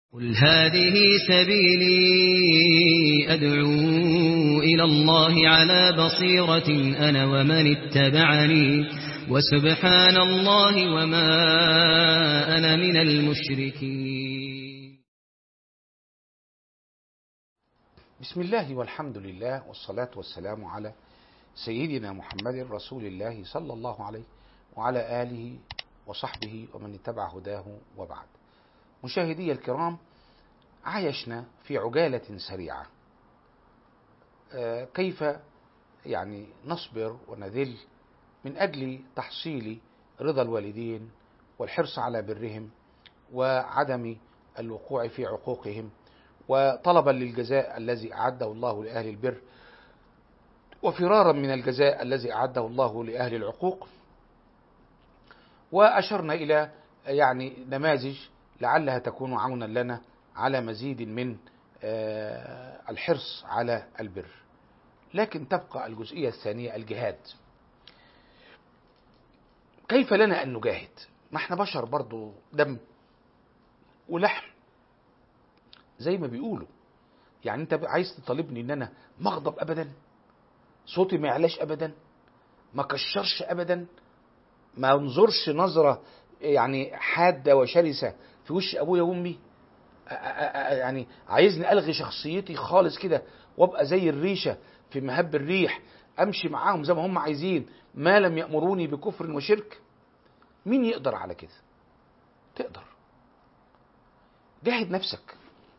قل هذه سبيلي أدعو إلى الله على بصيرة أنا ومن اتبعني وسبحان الله وما أنا من المشركين بسم الله والحمد لله والصلاة والسلام على سيدنا محمد رسول الله صلى الله عليه وعلى آله وصحبه ومن اتبع هداه وبعد مشاهدي الكرام عايشنا في عجالة سريعة كيف يعني نصبر ونذل من أجل تحصيل رضا الوالدين والحرص على برهم وعدم الوقوع في عقوقهم وطلبا للجزاء الذي أعده الله لأهل البر وفرارا من الجزاء الذي أعده الله لأهل العقوق وأشرنا إلى يعني نماذج لعلها تكون عونا لنا على مزيد من الحرص على البر لكن تبقى الجزئية الثانية الجهاد كيف لنا أن نجاهد ما احنا بشر برضو دم ولحم زي ما بيقولوا يعني انت عايز تطالبني ان انا ما اغضب ابدا صوتي ما يعلاش ابدا ما كشرش ابدا ما انظرش نظرة يعني حادة وشرسة في وش ابويا وامي يعني عايزني الغي شخصيتي خالص كده وابقى زي الريشه في مهب الريح امشي معاهم زي ما هم عايزين ما لم يامروني بكفر وشرك مين يقدر على كده تقدر جاهد نفسك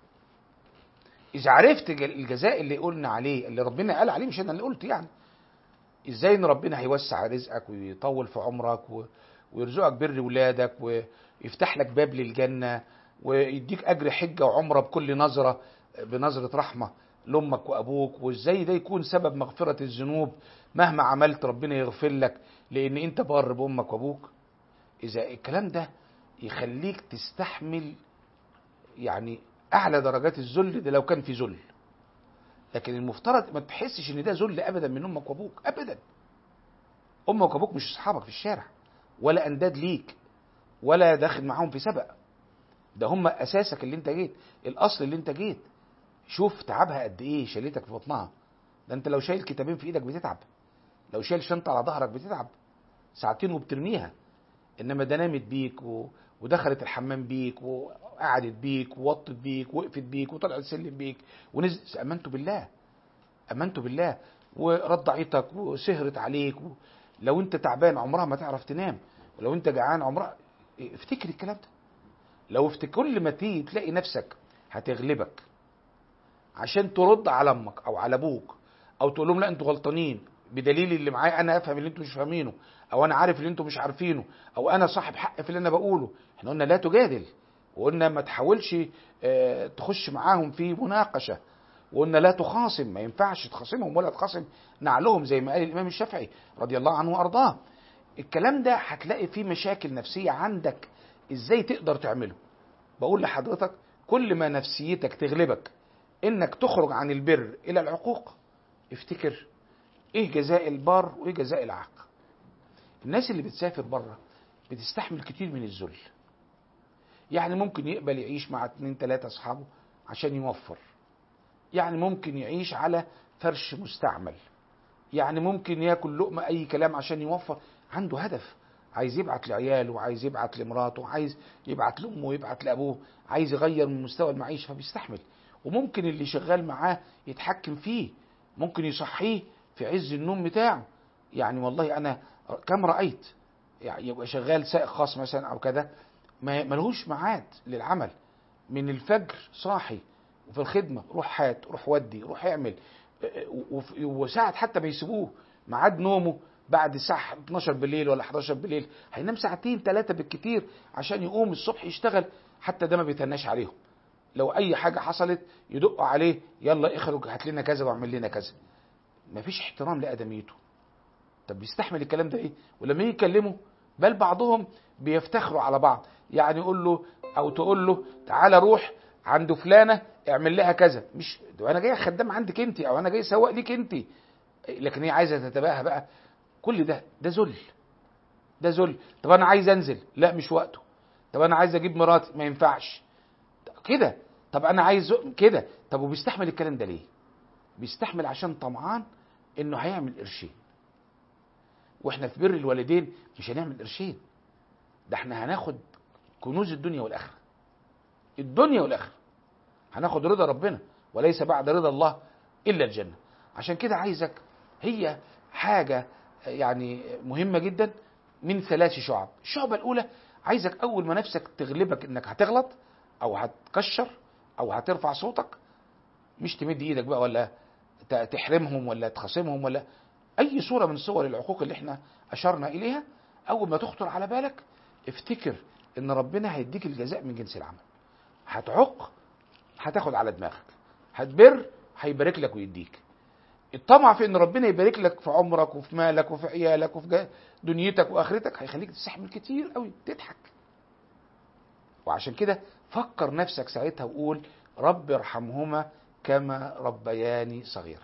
اذا عرفت الجزاء اللي قلنا عليه اللي ربنا قال عليه مش انا اللي قلت يعني ازاي ان ربنا هيوسع رزقك ويطول في عمرك ويرزقك بر ولادك ويفتح لك باب للجنه ويديك اجر حجه وعمره بكل نظره بنظره رحمه لامك وابوك وازاي ده يكون سبب مغفره الذنوب مهما عملت ربنا يغفر لك لان انت بار بامك وابوك اذا الكلام ده يخليك تستحمل يعني اعلى درجات الذل ده لو كان في ذل لكن المفترض ما تحسش ان ده ذل ابدا من امك وابوك ابدا امك وابوك مش اصحابك في الشارع ولا انداد ليك ولا داخل معاهم في سبق ده هم اساسك اللي انت جيت الاصل اللي انت جيت شوف تعبها قد ايه شالتك في بطنها ده انت لو شايل كتابين في ايدك بتتعب لو شايل شنطه على ظهرك بتتعب ساعتين وبترميها انما ده نامت بيك و... ودخلت الحمام بيك وقعدت بيك ووطت بيك وقفت بيك وطلعت السلم بيك ونزل امنت بالله امنت بالله ورضعتك وسهرت عليك و... لو انت تعبان عمرها ما تعرف تنام ولو انت جعان عمرها افتكر الكلام ده لو في كل ما تيجي تلاقي نفسك هتغلبك عشان ترد على امك او على ابوك او تقول لهم لا انتوا غلطانين بدليل اللي معايا انا افهم اللي انتوا مش فاهمينه او انا عارف اللي انتوا مش عارفينه او انا صاحب حق في اللي انا بقوله احنا قلنا لا تجادل وقلنا ما تحاولش اه تخش معاهم في مناقشه وقلنا لا تخاصم ما ينفعش تخاصمهم ولا تخاصم نعلهم زي ما قال الامام الشافعي رضي الله عنه وارضاه الكلام ده هتلاقي فيه مشاكل نفسيه عندك ازاي تقدر تعمله بقول لحضرتك كل ما نفسيتك تغلبك انك تخرج عن البر الى العقوق افتكر ايه جزاء البار وايه جزاء العاق الناس اللي بتسافر بره بتستحمل كتير من الذل يعني ممكن يقبل يعيش مع اتنين تلاتة اصحابه عشان يوفر يعني ممكن يعيش على فرش مستعمل يعني ممكن ياكل لقمة اي كلام عشان يوفر عنده هدف عايز يبعت لعياله وعايز يبعت لمراته عايز يبعت لامه ويبعت لابوه عايز يغير من مستوى المعيشه فبيستحمل وممكن اللي شغال معاه يتحكم فيه ممكن يصحيه في عز النوم بتاعه يعني والله انا كم رايت يعني يبقى شغال سائق خاص مثلا او كذا ما ملهوش ميعاد للعمل من الفجر صاحي وفي الخدمه روح هات روح ودي روح اعمل وساعات حتى بيسيبوه ميعاد نومه بعد الساعة 12 بالليل ولا 11 بالليل هينام ساعتين ثلاثة بالكتير عشان يقوم الصبح يشتغل حتى ده ما بيتناش عليهم لو أي حاجة حصلت يدقوا عليه يلا اخرج هات لنا كذا واعمل لنا كذا مفيش احترام لآدميته طب بيستحمل الكلام ده ايه ولما يجي يكلمه بل بعضهم بيفتخروا على بعض يعني يقول له او تقول له تعالى روح عند فلانه اعمل لها كذا مش ده انا جاي خدام عندك انت او انا جاي سواق ليك انت لكن هي عايزه تتباهى بقى كل ده ده ذل ده ذل طب انا عايز انزل لا مش وقته طب انا عايز اجيب مراتي ما ينفعش كده طب انا عايز كده طب وبيستحمل الكلام ده ليه بيستحمل عشان طمعان انه هيعمل قرشين واحنا في بر الوالدين مش هنعمل قرشين ده احنا هناخد كنوز الدنيا والاخره الدنيا والاخره هناخد رضا ربنا وليس بعد رضا الله الا الجنه عشان كده عايزك هي حاجه يعني مهمه جدا من ثلاث شعب الشعبه الاولى عايزك اول ما نفسك تغلبك انك هتغلط او هتكشر او هترفع صوتك مش تمد ايدك بقى ولا ت- تحرمهم ولا تخاصمهم ولا اي صوره من صور العقوق اللي احنا اشرنا اليها اول ما تخطر على بالك افتكر ان ربنا هيديك الجزاء من جنس العمل هتعق هتاخد على دماغك هتبر هيبارك لك ويديك الطمع في ان ربنا يبارك لك في عمرك وفي مالك وفي عيالك وفي جا- دنيتك واخرتك هيخليك تستحمل كتير قوي تضحك وعشان كده فكر نفسك ساعتها وقول رب ارحمهما كما ربياني صغيرا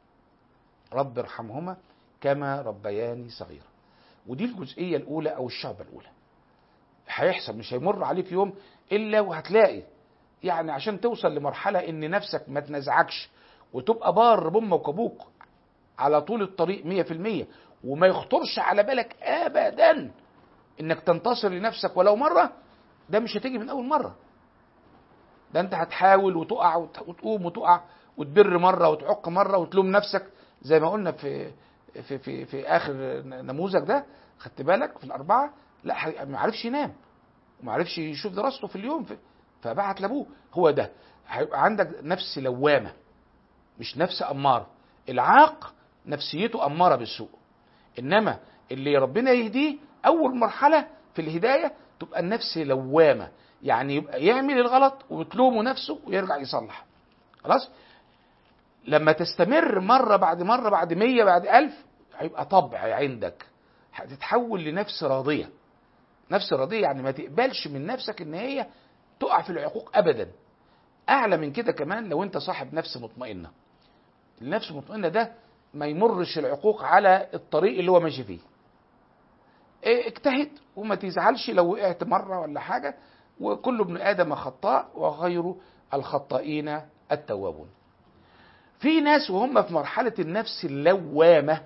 رب ارحمهما كما ربياني صغيرا ودي الجزئيه الاولى او الشعبه الاولى هيحصل مش هيمر عليك يوم الا وهتلاقي يعني عشان توصل لمرحله ان نفسك ما تنازعكش وتبقى بار بامك وابوك على طول الطريق 100% وما يخطرش على بالك ابدا انك تنتصر لنفسك ولو مره ده مش هتيجي من اول مره ده انت هتحاول وتقع وت- وتقوم وتقع وتبر مره وتعق مره وتلوم نفسك زي ما قلنا في في في, في اخر نموذج ده خدت بالك في الاربعه لا ح- ما عرفش ينام وما عرفش يشوف دراسته في اليوم في فبعت لابوه هو ده هيبقى عندك نفس لوامه مش نفس اماره العاق نفسيته اماره بالسوء انما اللي ربنا يهديه اول مرحله في الهدايه تبقى النفس لوامه يعني يبقى يعمل الغلط وتلومه نفسه ويرجع يصلح خلاص لما تستمر مره بعد مره بعد مية بعد ألف هيبقى طبع عندك هتتحول لنفس راضيه نفس راضيه يعني ما تقبلش من نفسك ان هي تقع في العقوق ابدا اعلى من كده كمان لو انت صاحب نفس مطمئنه النفس المطمئنه ده ما يمرش العقوق على الطريق اللي هو ماشي فيه إيه، اجتهد وما تزعلش لو وقعت مره ولا حاجه وكل ابن ادم خطاء وغير الخطائين التوابون في ناس وهم في مرحله النفس اللوامه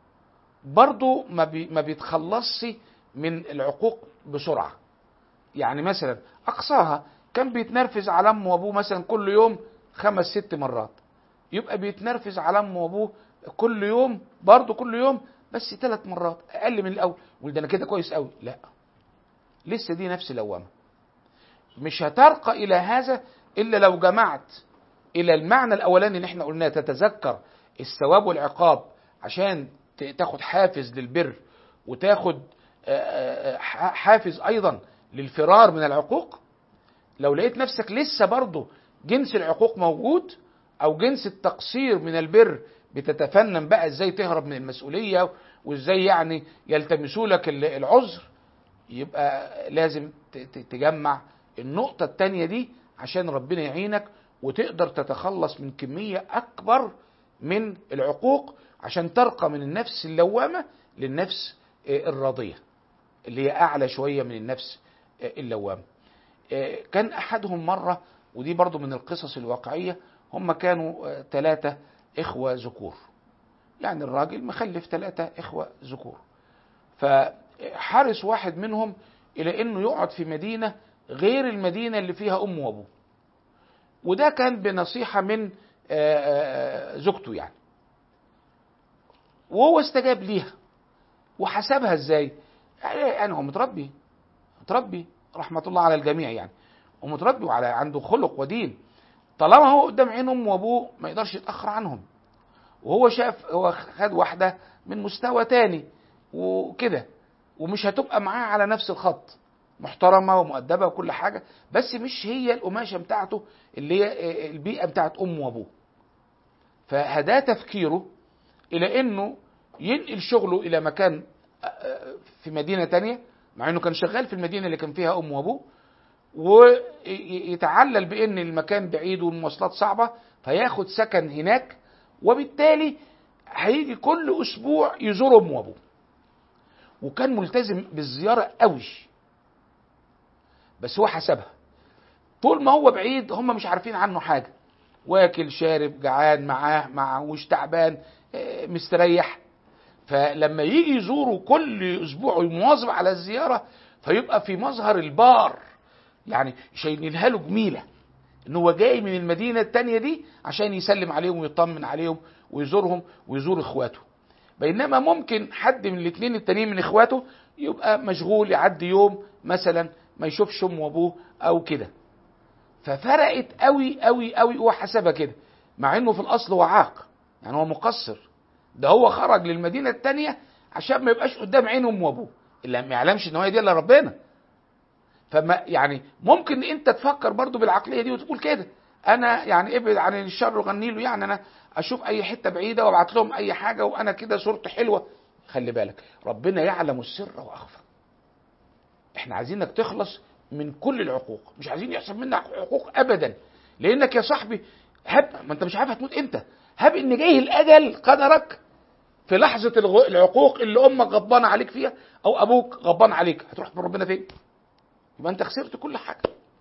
برضو ما, بي ما بيتخلصش من العقوق بسرعه يعني مثلا اقصاها كان بيتنرفز على امه وابوه مثلا كل يوم خمس ست مرات يبقى بيتنرفز على امه وابوه كل يوم برضه كل يوم بس ثلاث مرات اقل من الاول وده انا كده كويس قوي لا لسه دي نفس لوامه مش هترقى الى هذا الا لو جمعت الى المعنى الاولاني اللي احنا قلناه تتذكر الثواب والعقاب عشان ت- تاخد حافز للبر وتاخد آه، آه، ح- حافز ايضا للفرار من العقوق لو لقيت نفسك لسه برضه جنس العقوق موجود او جنس التقصير من البر بتتفنن بقى ازاي تهرب من المسؤوليه وازاي يعني يلتمسوا لك ال- العذر يبقى لازم ت- ت- تجمع النقطة التانية دي عشان ربنا يعينك وتقدر تتخلص من كمية أكبر من العقوق عشان ترقى من النفس اللوامة للنفس آه، الراضية اللي هي أعلى شوية من النفس آه، اللوامة آه، كان أحدهم مرة ودي برضو من القصص الواقعية هم كانوا ثلاثة إخوة ذكور يعني الراجل مخلف ثلاثة إخوة ذكور فحرص واحد منهم إلى إنه يقعد في مدينة غير المدينة اللي فيها أمه وأبوه وده كان بنصيحة من آه، آه، زوجته يعني وهو استجاب ليها وحسبها ازاي يعني هو متربي متربي رحمة الله على الجميع يعني ومتربي وعلى عنده خلق ودين طالما هو قدام عين امه وابوه ما يقدرش يتاخر عنهم وهو شاف هو خد واحده من مستوى تاني وكده ومش هتبقى معاه على نفس الخط محترمه ومؤدبه وكل حاجه بس مش هي القماشه بتاعته اللي هي البيئه بتاعت امه وابوه فهداه تفكيره الى انه ينقل شغله الى مكان في مدينه تانية مع انه كان شغال في المدينه اللي كان فيها امه وابوه ويتعلل بان المكان بعيد والمواصلات صعبه فياخد سكن هناك وبالتالي هيجي كل اسبوع يزور امه وابوه وكان ملتزم بالزياره قوي بس هو حسبها طول ما هو بعيد هم مش عارفين عنه حاجه واكل شارب جعان معاه معهوش تعبان آه، مستريح فلما يجي يزوره كل اسبوع ويمواظب على الزياره فيبقى في مظهر البار يعني شايلينها له جميله ان هو جاي من المدينه التانية دي عشان يسلم عليهم ويطمن عليهم ويزورهم ويزور اخواته بينما ممكن حد من الاثنين التانيين من اخواته يبقى مشغول يعدي يوم مثلا ما يشوفش امه وابوه او كده ففرقت قوي قوي قوي هو حسبها كده مع انه في الاصل هو عاق يعني هو مقصر ده هو خرج للمدينه التانية عشان ما يبقاش قدام عين امه وابوه اللي ما يعلمش ان هو دي الا ربنا فما يعني ممكن انت تفكر برضو بالعقليه دي وتقول كده انا يعني ابعد عن الشر وغني له يعني انا اشوف اي حته بعيده وابعت لهم اي حاجه وانا كده صورتي حلوه خلي بالك ربنا يعلم السر واخفى احنا عايزينك تخلص من كل العقوق مش عايزين يحصل منك عقوق ابدا لانك يا صاحبي هب ما انت مش عارف هتموت امتى هب ان جاي الاجل قدرك في لحظه الغ- العقوق اللي امك غضبانه عليك فيها او ابوك غضبان عليك هتروح من ربنا فين يبقى انت خسرت كل حاجه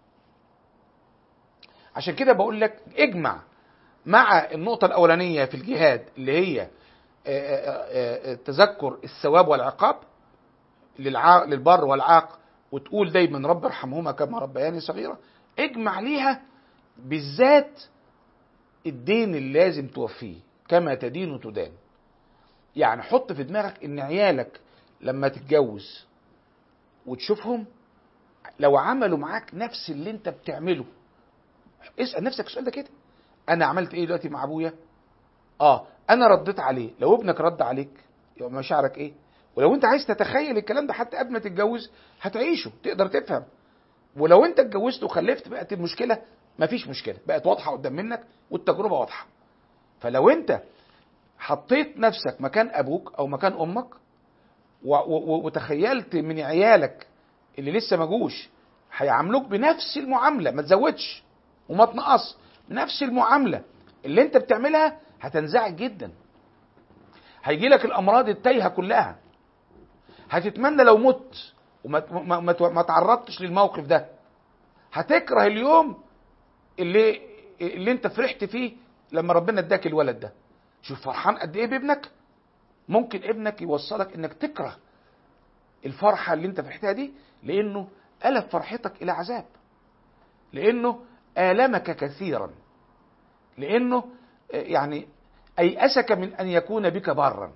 عشان كده بقول لك اجمع مع النقطه الاولانيه في الجهاد اللي هي آه، آه، آه، تذكر الثواب والعقاب للع... للبر والعاق وتقول دايما رب ارحمهما كما ربياني صغيرة اجمع ليها بالذات الدين اللي لازم توفيه كما تدين تدان يعني حط في دماغك ان عيالك لما تتجوز وتشوفهم لو عملوا معاك نفس اللي انت بتعمله اسال نفسك السؤال ده كده انا عملت ايه دلوقتي مع ابويا اه انا رديت عليه لو ابنك رد عليك يبقى مشاعرك ايه ولو انت عايز تتخيل الكلام ده حتى قبل ما تتجوز هتعيشه تقدر تفهم ولو انت اتجوزت وخلفت بقت المشكله مفيش مشكله بقت واضحه قدام منك والتجربه واضحه فلو انت حطيت نفسك مكان ابوك او مكان امك و- و- وتخيلت من عيالك اللي لسه ما جوش هيعاملوك بنفس المعامله ما تزودش وما تنقص بنفس المعامله اللي انت بتعملها هتنزعج جدا هيجي لك الامراض التايهه كلها هتتمنى لو مت وما ما, ما, ما تعرضتش للموقف ده هتكره اليوم اللي اللي انت فرحت فيه لما ربنا اداك الولد ده شوف فرحان قد ايه بابنك ممكن ابنك يوصلك انك تكره الفرحه اللي انت فرحتها دي لانه قلب فرحتك الى عذاب لانه المك كثيرا لانه يعني ايأسك من ان يكون بك برا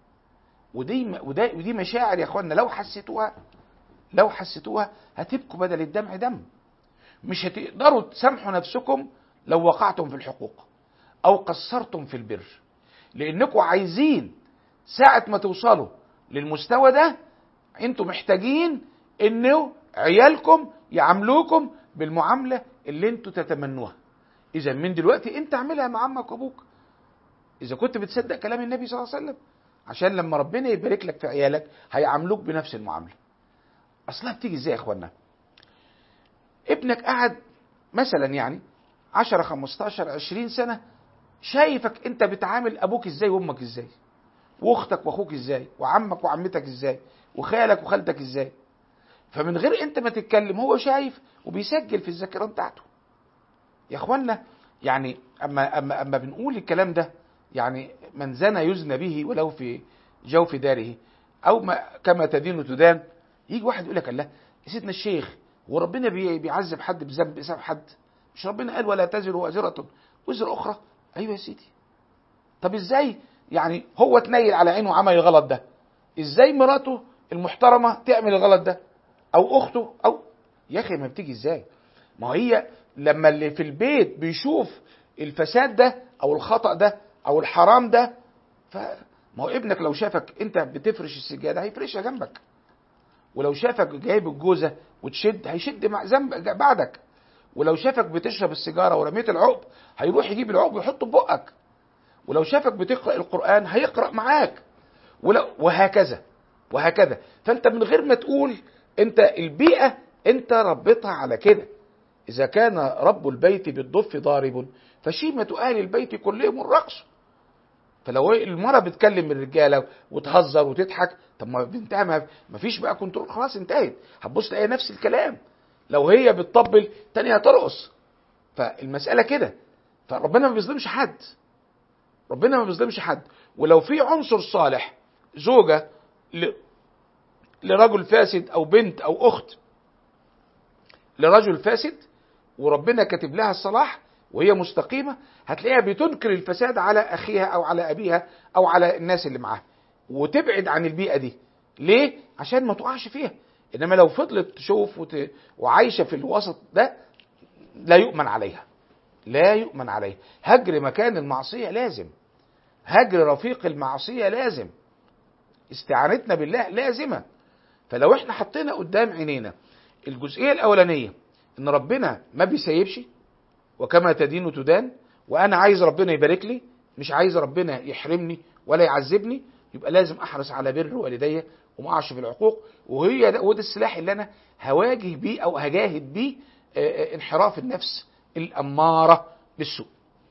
ودي وده ودي مشاعر يا اخوانا لو حسيتوها لو حسيتوها هتبكوا بدل الدمع دم مش هتقدروا تسامحوا نفسكم لو وقعتم في الحقوق او قصرتم في البر لانكم عايزين ساعة ما توصلوا للمستوى ده انتوا محتاجين انه عيالكم يعاملوكم بالمعاملة اللي انتوا تتمنوها اذا من دلوقتي انت اعملها مع عمك وابوك اذا كنت بتصدق كلام النبي صلى الله عليه وسلم عشان لما ربنا يبارك لك في عيالك هيعاملوك بنفس المعامله اصلها بتيجي ازاي يا اخوانا ابنك قعد مثلا يعني 10 15 20 سنه شايفك انت بتعامل ابوك ازاي وامك ازاي واختك واخوك ازاي وعمك وعمتك ازاي وخالك وخالتك ازاي فمن غير انت ما تتكلم هو شايف وبيسجل في الذاكره بتاعته يا اخوانا يعني اما اما اما بنقول الكلام ده يعني من زنى يزنى به ولو في جوف داره او ما كما تدين تدان يجي واحد يقول لك الله يا سيدنا الشيخ وربنا بي- بيعذب حد بذنب بسبب حد مش ربنا قال ولا تزر وازره وزر اخرى ايوه يا سيدي طب ازاي يعني هو اتنيل على عينه وعمل الغلط ده ازاي مراته المحترمه تعمل الغلط ده او اخته او يا اخي ما بتيجي ازاي ما هي لما اللي في البيت بيشوف الفساد ده او الخطا ده او الحرام ده ف ما هو ابنك لو شافك انت بتفرش السجاده هيفرشها جنبك ولو شافك جايب الجوزه وتشد هيشد مع ذنب بعدك ولو شافك بتشرب السيجاره ورميت العقب هيروح يجيب العقب ويحطه في بقك ولو شافك بتقرا القران هيقرا معاك ولو وهكذا وهكذا فانت من غير ما تقول انت البيئه انت ربيتها على كده اذا كان رب البيت بالضف ضارب فشيمه اهل البيت كلهم الرقص فلو المرأة بتكلم الرجالة وتهزر وتضحك طب ما بنتها ما ما فيش بقى كنترول خلاص انتهت هتبص تلاقي نفس الكلام لو هي بتطبل تانية هترقص فالمسألة كده فربنا ما بيظلمش حد ربنا ما بيظلمش حد ولو في عنصر صالح زوجة ل... لرجل فاسد او بنت او اخت لرجل فاسد وربنا كاتب لها الصلاح وهي مستقيمة هتلاقيها بتنكر الفساد على أخيها أو على أبيها أو على الناس اللي معاها وتبعد عن البيئة دي ليه؟ عشان ما تقعش فيها إنما لو فضلت تشوف وت... وعايشة في الوسط ده لا يؤمن عليها لا يؤمن عليها هجر مكان المعصية لازم هجر رفيق المعصية لازم استعانتنا بالله لازمة فلو احنا حطينا قدام عينينا الجزئية الأولانية إن ربنا ما بيسيبش وكما تدين تدان وأنا عايز ربنا يبارك لي مش عايز ربنا يحرمني ولا يعذبني يبقى لازم أحرص على بر والدي وما أقعش في العقوق وهي ده وده السلاح اللي أنا هواجه بيه أو هجاهد بيه اه انحراف النفس الأمارة بالسوء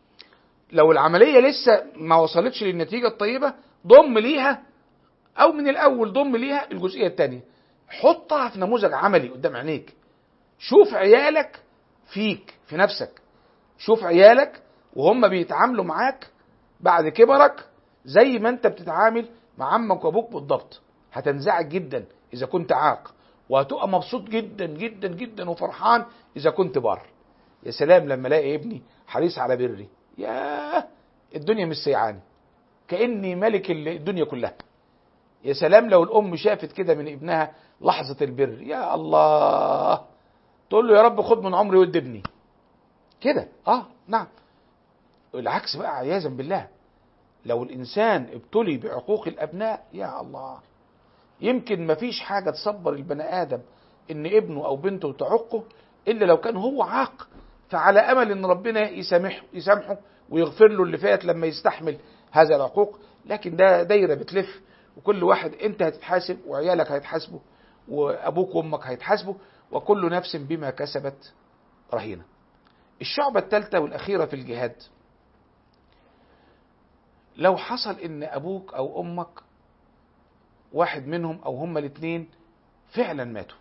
لو العملية لسه ما وصلتش للنتيجة الطيبة ضم ليها أو من الأول ضم ليها الجزئية الثانية حطها في نموذج عملي قدام عينيك شوف عيالك فيك في نفسك شوف عيالك وهم بيتعاملوا معاك بعد كبرك زي ما انت بتتعامل مع عمك وابوك بالضبط هتنزعج جدا اذا كنت عاق وهتبقى مبسوط جدا جدا جدا وفرحان اذا كنت بار يا سلام لما الاقي ابني حريص على بري ياه الدنيا مش سيعاني كاني ملك الدنيا كلها يا سلام لو الام شافت كده من ابنها لحظه البر يا الله تقول له يا رب خد من عمري ود ابني كده اه نعم العكس بقى عياذا بالله لو الانسان ابتلي بعقوق الابناء يا الله يمكن مفيش حاجه تصبر البني ادم ان ابنه او بنته تعقه الا لو كان هو عاق فعلى امل ان ربنا يسامحه يسامحه ويغفر له اللي فات لما يستحمل هذا العقوق لكن ده دايره بتلف وكل واحد انت هتتحاسب وعيالك هيتحاسبوا وابوك وامك هيتحاسبوا وكل نفس بما كسبت رهينه الشعبة الثالثة والأخيرة في الجهاد لو حصل إن أبوك أو أمك واحد منهم أو هما الاثنين فعلا ماتوا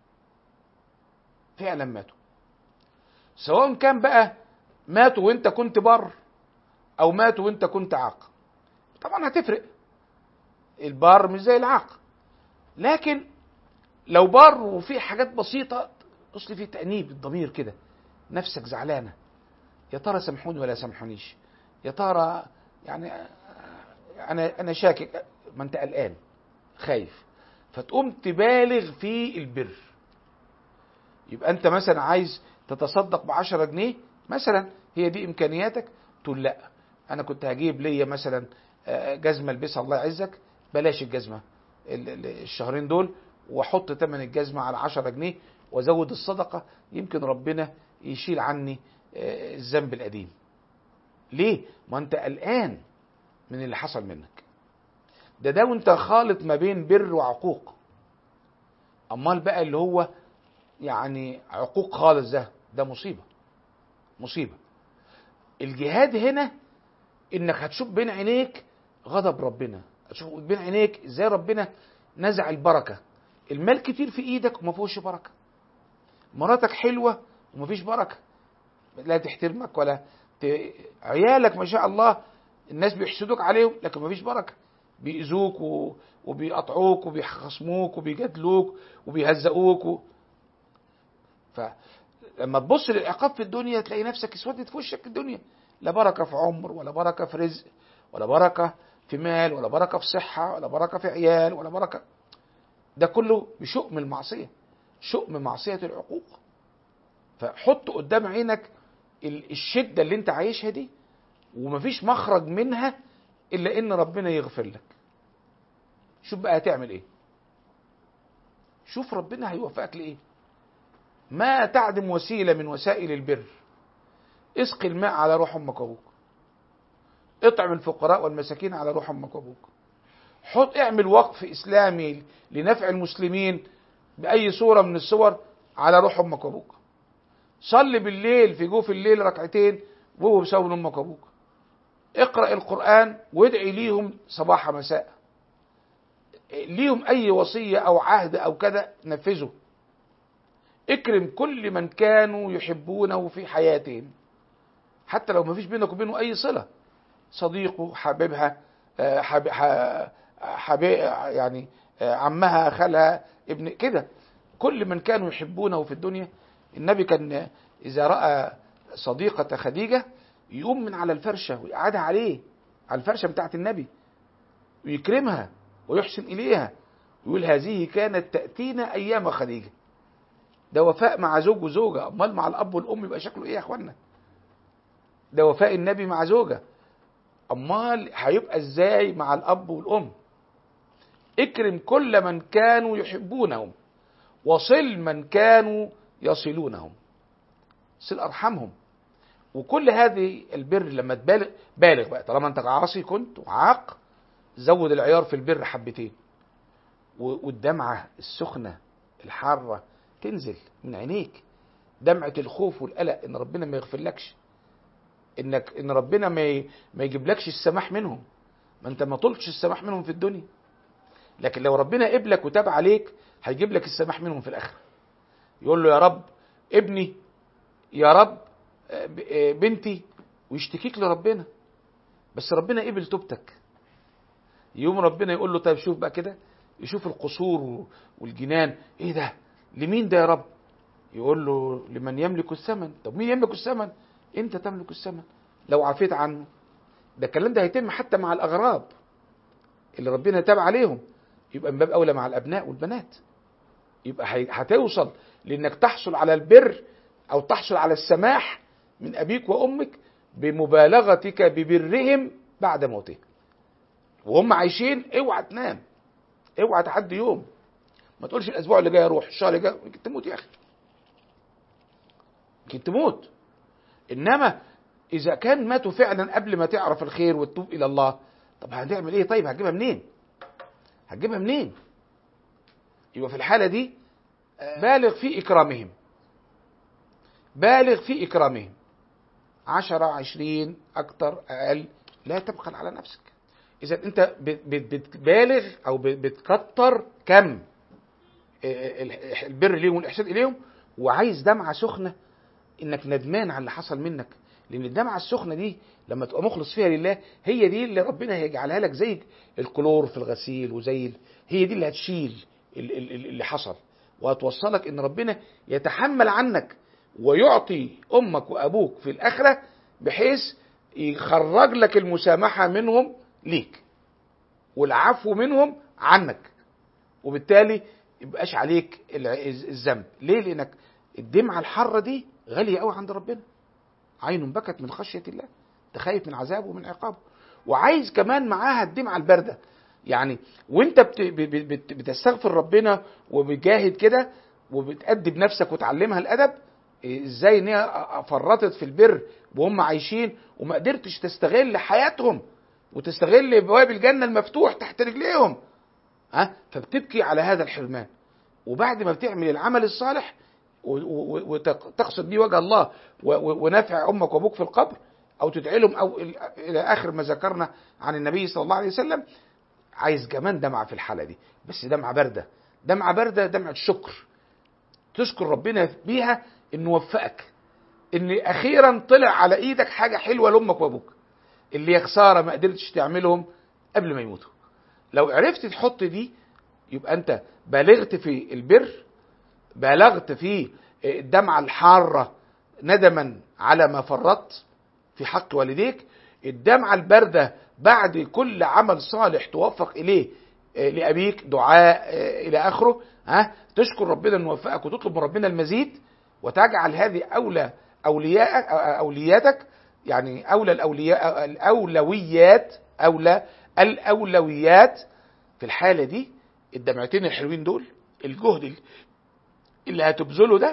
فعلا ماتوا سواء كان بقى ماتوا وانت كنت بر او ماتوا وانت كنت عاق طبعا هتفرق البار مش زي العاق لكن لو بر وفي حاجات بسيطه اصل في تانيب الضمير كده نفسك زعلانه يا ترى سامحوني ولا سامحونيش يا ترى يعني انا انا شاكك ما انت قلقان خايف فتقوم تبالغ في البر يبقى انت مثلا عايز تتصدق ب 10 جنيه مثلا هي دي امكانياتك تقول لا انا كنت هجيب ليا مثلا جزمه البسها الله يعزك بلاش الجزمه الشهرين دول واحط ثمن الجزمه على 10 جنيه وازود الصدقه يمكن ربنا يشيل عني الذنب القديم ليه ما انت قلقان من اللي حصل منك ده ده وانت خالط ما بين بر وعقوق امال بقى اللي هو يعني عقوق خالص ده ده مصيبه مصيبه الجهاد هنا انك هتشوف بين عينيك غضب ربنا هتشوف بين عينيك ازاي ربنا نزع البركه المال كتير في ايدك وما فيهوش بركه مراتك حلوه وما فيش بركه لا تحترمك ولا ت... عيالك ما شاء الله الناس بيحسدوك عليهم لكن ما فيش بركه بيأذوك و... وبيقطعوك وبيخصموك وبيجادلوك وبيهزقوك و... فلما تبص للعقاب في الدنيا تلاقي نفسك اسودت في وشك الدنيا لا بركه في عمر ولا بركه في رزق ولا بركه في مال ولا بركه في صحه ولا بركه في عيال ولا بركه ده كله بشؤم المعصيه شؤم معصيه العقوق فحط قدام عينك الشده اللي انت عايشها دي ومفيش مخرج منها الا ان ربنا يغفر لك شوف بقى هتعمل ايه شوف ربنا هيوفقك لايه ما تعدم وسيله من وسائل البر اسقي الماء على روح امك وابوك اطعم الفقراء والمساكين على روح امك وابوك حط اعمل وقف اسلامي لنفع المسلمين باي صوره من الصور على روح امك وابوك صلي بالليل في جوف الليل ركعتين وهو بسبب امك وابوك اقرا القران وادعي ليهم صباح مساء ليهم اي وصيه او عهد او كذا نفذه اكرم كل من كانوا يحبونه في حياتهم حتى لو ما فيش بينك وبينه اي صله صديقه حبيبها آه، حب... ح- حبي... يعني آه، عمها خالها ابن كده كل من كانوا يحبونه في الدنيا النبي كان اذا راى صديقه خديجه يقوم من على الفرشه ويقعدها عليه على الفرشه بتاعت النبي ويكرمها ويحسن اليها ويقول هذه كانت تاتينا ايام خديجه ده وفاء مع زوج وزوجه امال مع الاب والام يبقى شكله ايه يا اخوانا ده وفاء النبي مع زوجه امال هيبقى ازاي مع الاب والام اكرم كل من كانوا يحبونهم وصل من كانوا يصلونهم صل ارحمهم وكل هذه البر لما تبالغ بالغ بقى طالما انت عاصي كنت وعاق زود العيار في البر حبتين و- والدمعه السخنه الحاره تنزل من عينيك دمعه الخوف والقلق ان ربنا ما يغفرلكش انك ان ربنا ما ي- ما يجيبلكش السماح منهم ما انت ما طلبتش السماح منهم في الدنيا لكن لو ربنا قبلك وتاب عليك هيجيب لك السماح منهم في الاخره يقول له يا رب ابني يا رب آه، ب- آه، بنتي ويشتكيك لربنا بس ربنا قبل توبتك يوم ربنا يقول له طيب شوف بقى كده يشوف القصور و- والجنان ايه ده لمين ده يا رب يقول له لمن يملك الثمن طب مين يملك الثمن انت تملك الثمن لو عفيت عنه ده الكلام ده هيتم حتى مع الاغراب اللي ربنا تاب عليهم يبقى من باب اولى مع الابناء والبنات يبقى هي- هتوصل لانك تحصل على البر او تحصل على السماح من ابيك وامك بمبالغتك ببرهم بعد موتهم وهم عايشين اوعى تنام اوعى تعدي يوم ما تقولش الاسبوع اللي جاي اروح الشهر اللي جاي يمكن تموت يا اخي يمكن تموت انما اذا كان ماتوا فعلا قبل ما تعرف الخير وتتوب الى الله طب هنعمل ايه طيب هتجيبها منين هتجيبها منين يبقى في الحاله دي بالغ في اكرامهم بالغ في اكرامهم عشرة عشرين اكتر اقل لا تبخل على نفسك اذا انت بت- بت- بتبالغ او بت- بتكتر كم ال- البر ليهم والاحسان اليهم وعايز دمعه سخنه انك ندمان على اللي حصل منك لان الدمعه السخنه دي لما تبقى مخلص فيها لله هي دي اللي ربنا هيجعلها لك زي الكلور في الغسيل وزي ال- هي دي اللي هتشيل ال- ال- ال- اللي حصل وهتوصلك ان ربنا يتحمل عنك ويعطي امك وابوك في الاخره بحيث يخرج لك المسامحه منهم ليك والعفو منهم عنك وبالتالي يبقاش عليك الع- الذنب ليه لانك الدمعه الحاره دي غاليه قوي عند ربنا عين بكت من خشيه الله تخايف من عذابه ومن عقابه وعايز كمان معاها الدمعه البارده يعني وانت بت ب- بت بتستغفر ربنا وبتجاهد كده وبتأدب نفسك وتعلمها الادب إيه، ازاي ان هي فرطت في البر وهم عايشين وما قدرتش تستغل حياتهم وتستغل بواب الجنه المفتوح تحت رجليهم ها فبتبكي على هذا الحرمان وبعد ما بتعمل العمل الصالح وتقصد بيه وجه الله و- و- ونفع امك وابوك في القبر او تدعي لهم او ال- الى اخر ما ذكرنا عن النبي صلى الله عليه وسلم عايز كمان دمعه في الحاله دي بس دمعه بارده دمعه بارده دمعه شكر تشكر ربنا بيها انه وفقك ان اخيرا طلع على ايدك حاجه حلوه لامك وابوك اللي يا خساره ما قدرتش تعملهم قبل ما يموتوا لو عرفت تحط دي يبقى انت بالغت في البر بالغت في الدمعة الحارة ندما على ما فرطت في حق والديك الدمعة الباردة بعد كل عمل صالح توفق إليه آه، لأبيك دعاء آه، إلى آخره ها تشكر ربنا أنه وفقك وتطلب من ربنا المزيد وتجعل هذه أولى أولياء أولياتك يعني أولى الأولياء الأولويات أولى الأولويات في الحالة دي الدمعتين الحلوين دول الجهد اللي هتبذله ده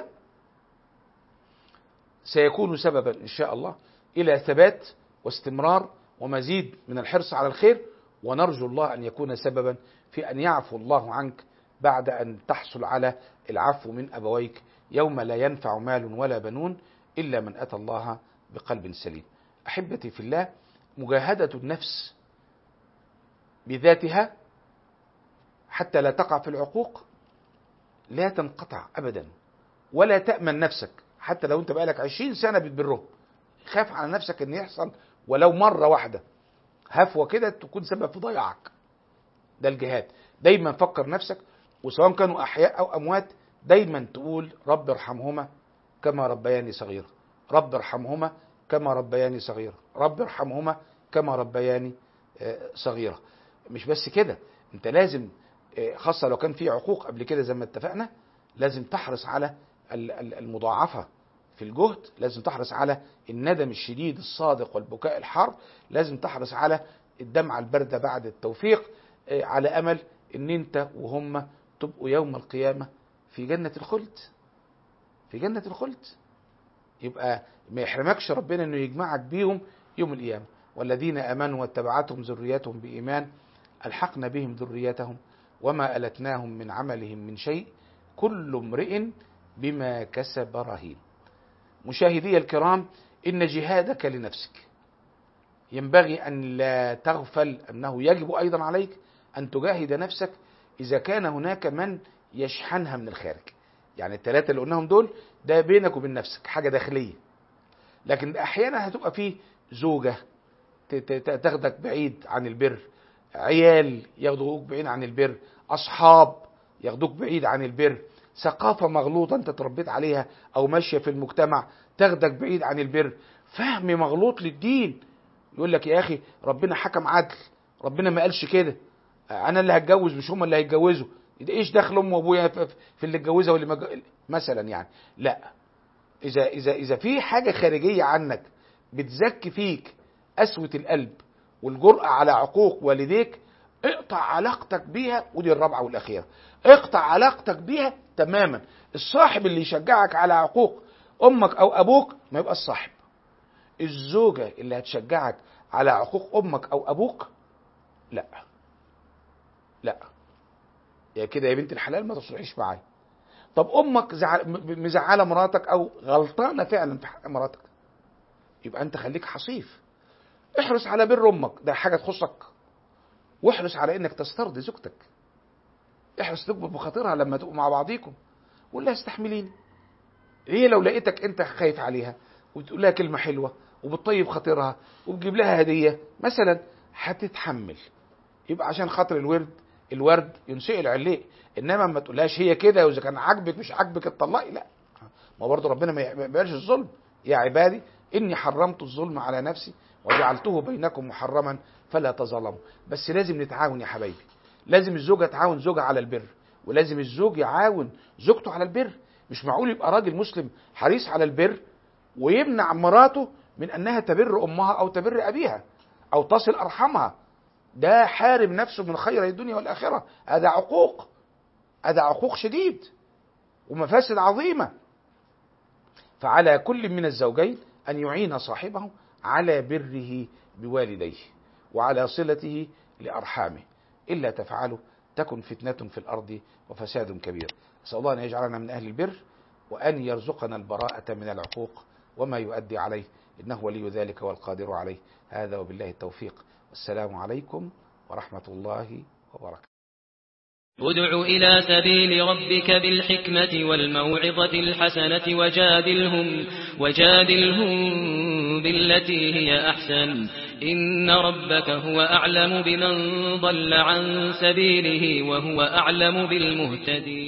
سيكون سببا ان شاء الله الى ثبات واستمرار ومزيد من الحرص على الخير ونرجو الله ان يكون سببا في ان يعفو الله عنك بعد ان تحصل على العفو من ابويك يوم لا ينفع مال ولا بنون الا من اتى الله بقلب سليم. احبتي في الله مجاهده النفس بذاتها حتى لا تقع في العقوق لا تنقطع ابدا ولا تأمن نفسك حتى لو انت بقالك عشرين سنة بتبرهم خاف على نفسك ان يحصل ولو مرة واحدة هفوة كده تكون سبب في ضياعك ده الجهاد دايما فكر نفسك وسواء كانوا أحياء أو أموات دايما تقول رب ارحمهما كما ربياني صغيرا رب ارحمهما كما ربياني صغيرا رب ارحمهما كما ربياني آه، صغيرا مش بس كده انت لازم آه، خاصة لو كان في عقوق قبل كده زي ما اتفقنا لازم تحرص على ال- ال- المضاعفة في الجهد لازم تحرص على الندم الشديد الصادق والبكاء الحار لازم تحرص على الدمعة الباردة بعد التوفيق آه، على أمل ان انت وهم تبقوا يوم القيامة في جنة الخلد في جنة الخلد يبقى ما يحرمكش ربنا انه يجمعك بيهم يوم القيامة والذين امنوا واتبعتهم ذريتهم بايمان الحقنا بهم ذريتهم وما التناهم من عملهم من شيء كل امرئ بما كسب رهين مشاهدي الكرام ان جهادك لنفسك ينبغي ان لا تغفل انه يجب ايضا عليك ان تجاهد نفسك اذا كان هناك من يشحنها من الخارج يعني الثلاثه اللي قلناهم دول ده بينك وبين نفسك حاجه داخليه لكن احيانا هتبقى فيه زوجه ت- ت- تاخدك بعيد عن البر عيال ياخدوك بعيد عن البر اصحاب ياخدوك بعيد عن البر ثقافه مغلوطه انت اتربيت عليها او ماشيه في المجتمع تاخدك بعيد عن البر فهم مغلوط للدين يقول لك يا اخي ربنا حكم عدل ربنا ما قالش كده انا اللي هتجوز مش هم اللي هيتجوزوا ده ايش دخل امي وابويا في في اللي اتجوزها واللي ما اتج- مثلا يعني لا اذا اذا اذا في حاجه خارجيه عنك بتزكي فيك قسوه القلب والجرأه على عقوق والديك اقطع علاقتك بيها ودي الرابعه والاخيره اقطع علاقتك بيها تماما الصاحب اللي يشجعك على عقوق امك او ابوك ما يبقى الصاحب الزوجه اللي هتشجعك على عقوق امك او ابوك لا لا يا كده يا بنت الحلال ما تصلحيش معايا طب امك زعل م- مزعله مراتك او غلطانه فعلا في حق مراتك يبقى انت خليك حصيف احرص على بر امك ده حاجه تخصك واحرص على انك تسترضي زوجتك احرص تكبر بخاطرها لما تبقوا مع بعضيكم قول لها استحمليني هي لو لقيتك انت خايف عليها وتقول لها كلمه حلوه وبتطيب خاطرها وبتجيب لها هديه مثلا هتتحمل يبقى عشان خاطر الورد الورد ينشئ عليه انما ما تقولهاش هي كده واذا كان عاجبك مش عاجبك اتطلقي لا ما برضه ربنا ما يقبلش الظلم يا عبادي اني حرمت الظلم على نفسي وجعلته بينكم محرما فلا تظلموا بس لازم نتعاون يا حبايبي لازم الزوجه تعاون زوجها على البر ولازم الزوج يعاون زوجته على البر مش معقول يبقى راجل مسلم حريص على البر ويمنع مراته من انها تبر امها او تبر ابيها او تصل ارحامها ده حارم نفسه من خير الدنيا والاخره هذا عقوق هذا عقوق شديد ومفاسد عظيمه فعلى كل من الزوجين ان يعين صاحبه على بره بوالديه وعلى صلته لارحامه الا تفعلوا تكن فتنه في الارض وفساد كبير اسال الله ان يجعلنا من اهل البر وان يرزقنا البراءه من العقوق وما يؤدي عليه انه ولي ذلك والقادر عليه هذا وبالله التوفيق السلام عليكم ورحمه الله وبركاته ادع إلى سبيل ربك بالحكمة والموعظة الحسنة وجادلهم وجادلهم بالتي هي أحسن إن ربك هو أعلم بمن ضل عن سبيله وهو أعلم بالمهتدين